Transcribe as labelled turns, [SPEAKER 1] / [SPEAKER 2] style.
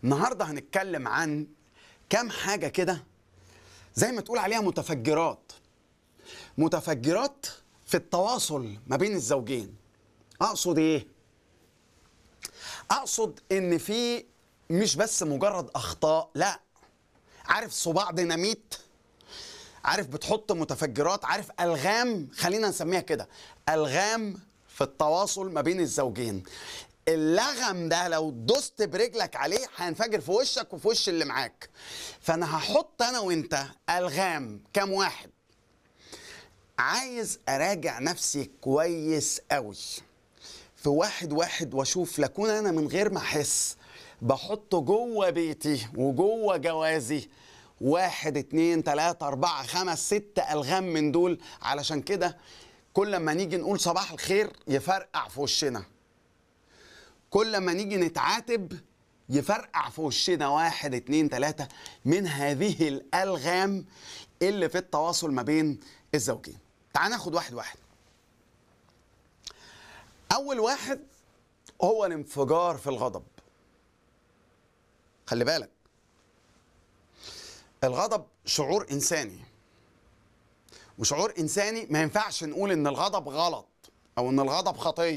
[SPEAKER 1] النهارده هنتكلم عن كام حاجه كده زي ما تقول عليها متفجرات متفجرات في التواصل ما بين الزوجين اقصد ايه اقصد ان في مش بس مجرد اخطاء لا عارف صباع ديناميت عارف بتحط متفجرات عارف الغام خلينا نسميها كده الغام في التواصل ما بين الزوجين اللغم ده لو دوست برجلك عليه هينفجر في وشك وفي وش اللي معاك فانا هحط انا وانت الغام كام واحد عايز اراجع نفسي كويس قوي في واحد واحد واشوف لكون انا من غير ما احس بحط جوه بيتي وجوه جوازي واحد اتنين تلاتة اربعة خمس ست الغام من دول علشان كده كل ما نيجي نقول صباح الخير يفرقع في وشنا كل ما نيجي نتعاتب يفرقع في وشنا واحد اتنين تلاتة من هذه الألغام اللي في التواصل ما بين الزوجين تعال ناخد واحد واحد أول واحد هو الانفجار في الغضب خلي بالك الغضب شعور إنساني وشعور إنساني ما ينفعش نقول إن الغضب غلط أو إن الغضب خطية